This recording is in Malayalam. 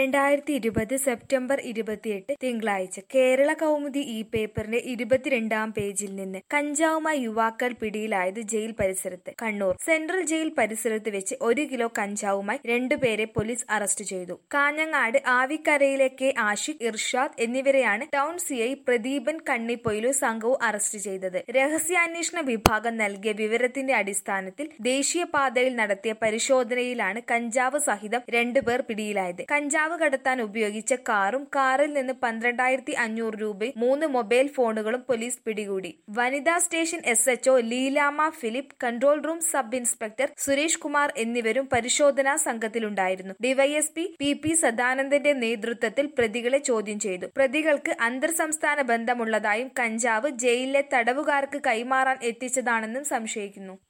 രണ്ടായിരത്തി ഇരുപത് സെപ്റ്റംബർ ഇരുപത്തിയെട്ട് തിങ്കളാഴ്ച കേരള കൗമുദി ഈ പേപ്പറിന്റെ ഇരുപത്തിരണ്ടാം പേജിൽ നിന്ന് കഞ്ചാവുമായി യുവാക്കൾ പിടിയിലായത് ജയിൽ പരിസരത്ത് കണ്ണൂർ സെൻട്രൽ ജയിൽ പരിസരത്ത് വെച്ച് ഒരു കിലോ കഞ്ചാവുമായി രണ്ടുപേരെ പോലീസ് അറസ്റ്റ് ചെയ്തു കാഞ്ഞങ്ങാട് ആവിക്കരയിലെ കെ ആഷിഖ് ഇർഷാദ് എന്നിവരെയാണ് ടൗൺ സിഐ പ്രദീപൻ കണ്ണിപ്പൊയിലു സംഘവും അറസ്റ്റ് ചെയ്തത് രഹസ്യാന്വേഷണ വിഭാഗം നൽകിയ വിവരത്തിന്റെ അടിസ്ഥാനത്തിൽ ദേശീയപാതയിൽ നടത്തിയ പരിശോധനയിലാണ് കഞ്ചാവ് സഹിതം രണ്ടുപേർ പിടിയിലായത് കഞ്ചാവ് കടത്താൻ ഉപയോഗിച്ച കാറും കാറിൽ നിന്ന് പന്ത്രണ്ടായിരത്തി അഞ്ഞൂറ് രൂപയും മൂന്ന് മൊബൈൽ ഫോണുകളും പോലീസ് പിടികൂടി വനിതാ station S HO Leelamma Philip control room sub inspector Suresh Kumar എന്നിവരും പരിശോധനാ സംഘത്തിലുണ്ടായിരുന്നു ഡിവൈഎസ്പി പി പി സദാനന്ദന്റെ നേതൃത്വത്തിൽ പ്രതികളെ ചോദ്യം ചെയ്തു പ്രതികൾക്ക് അന്തർ സംസ്ഥാന ബന്ധമുള്ളതായും കഞ്ചാവ് ജയിലിലെ തടവുകാർക്ക് കൈമാറാൻ എത്തിച്ചതാണെന്നും സംശയിക്കുന്നു